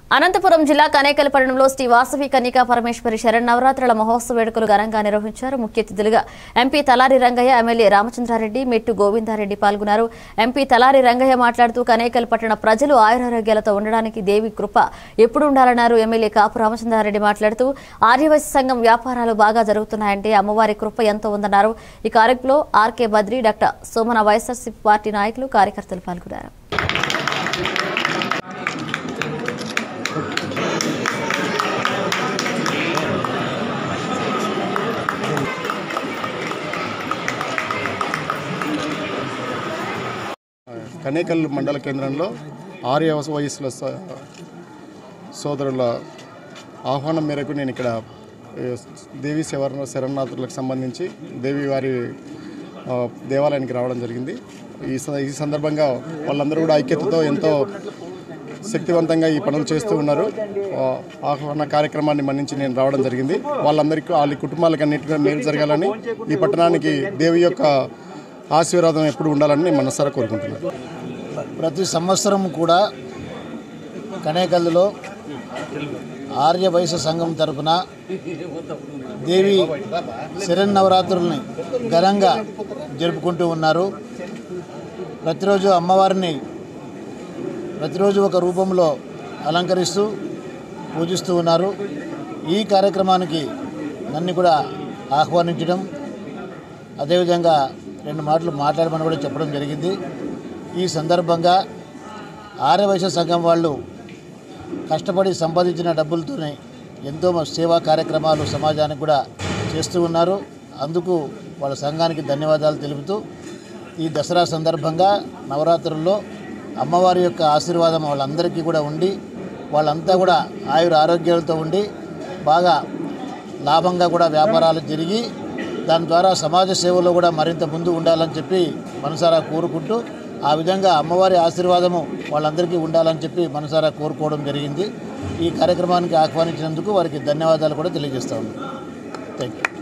అనంతపురం జిల్లా కనేకలపట్నంలో శ్రీ వాసవి కన్నికా పరమేశ్వరి శరణవరాత్రుల మహోత్సవ వేడుకలు ఘనంగా నిర్వహించారు ముఖ్య అతిథులుగా ఎంపీ తలారి రంగయ్య ఎమ్మెల్యే రామచంద్రారెడ్డి మెట్టు గోవిందారెడ్డి పాల్గొన్నారు ఎంపీ తలారి రంగయ్య మాట్లాడుతూ కనేకలపట్టణ ప్రజలు ఆయురారోగ్యాలతో ఉండడానికి దేవి కృప ఎప్పుడు ఉండాలన్నారు ఎమ్మెల్యే కాపు రామచంద్రారెడ్డి మాట్లాడుతూ ఆర్యవైశ్య సంఘం వ్యాపారాలు బాగా జరుగుతున్నాయంటే అమ్మవారి కృప ఎంతో ఉందన్నారు ఈ కార్యక్రమంలో RK Badri doctor Somana YSRCP party నాయకులు కార్యకర్తలు పాల్గొన్నారు కనేకల్ మండల కేంద్రంలో ఆర్య వయసుల స- సోదరుల ఆహ్వానం మేరకు నేను ఇక్కడ ఏ, దేవి శవర శరణార్థులకు సంబంధించి దేవి వారి ఆ, దేవాలయానికి రావడం జరిగింది ఈ స- ఈ సందర్భంగా వాళ్ళందరూ కూడా ఐక్యతతో ఎంతో శక్తివంతంగా ఈ పనులు చేస్తూ ఉన్నారు ఆ, ఆహ్వాన కార్యక్రమాన్ని మన్నించి నేను రావడం జరిగింది వాళ్ళందరికీ వాళ్ళ కుటుంబాలకు అన్నిటికీ మేలు జరగాలని ఈ పట్టణానికి దేవి యొక్క ఆశీర్వాదం ఎప్పుడు ఉండాలని నేను మనసారా కోరుకుంటున్నాను ప్రతి సంవత్సరం కూడా కనేకల్లులో ఆర్య వైశ్య సంఘం తరపున దేవి శరన్నవరాత్రుల్ని ఘనంగా జరుపుకుంటూ ఉన్నారు ప్రతిరోజు అమ్మవారిని ప్రతిరోజు ఒక రూపంలో అలంకరిస్తూ పూజిస్తూ ఉన్నారు ఈ కార్యక్రమానికి నన్ను కూడా ఆహ్వానించడం అదేవిధంగా రెండు మాటలు మాట్లాడమని కూడా చెప్పడం జరిగింది ఈ సందర్భంగా ఆర్యవైశ్య సంఘం వాళ్ళు కష్టపడి సంపాదించిన డబ్బులతోనే ఎంతో మ- సేవా కార్యక్రమాలు సమాజానికి కూడా చేస్తూ ఉన్నారు అందుకు వాళ్ళ సంఘానికి ధన్యవాదాలు తెలుపుతూ ఈ దసరా సందర్భంగా నవరాత్రుల్లో అమ్మవారి యొక్క ఆశీర్వాదం వాళ్ళందరికీ కూడా ఉండి వాళ్ళంతా కూడా ఆయుర ఆరోగ్యాలతో ఉండి బాగా లాభంగా కూడా వ్యాపారాలు జరిగి దాని ద్వారా సమాజ సేవలో కూడా మరింత ముందు ఉండాలని చెప్పి మనసారా కోరుకుంటూ ఆ విధంగా అమ్మవారి ఆశీర్వాదము వాళ్ళందరికీ ఉండాలని చెప్పి మనసారా కోరుకోవడం జరిగింది ఈ కార్యక్రమానికి ఆహ్వానించినందుకు వారికి ధన్యవాదాలు కూడా తెలియజేస్తా ఉన్నాను థ్యాంక్ యూ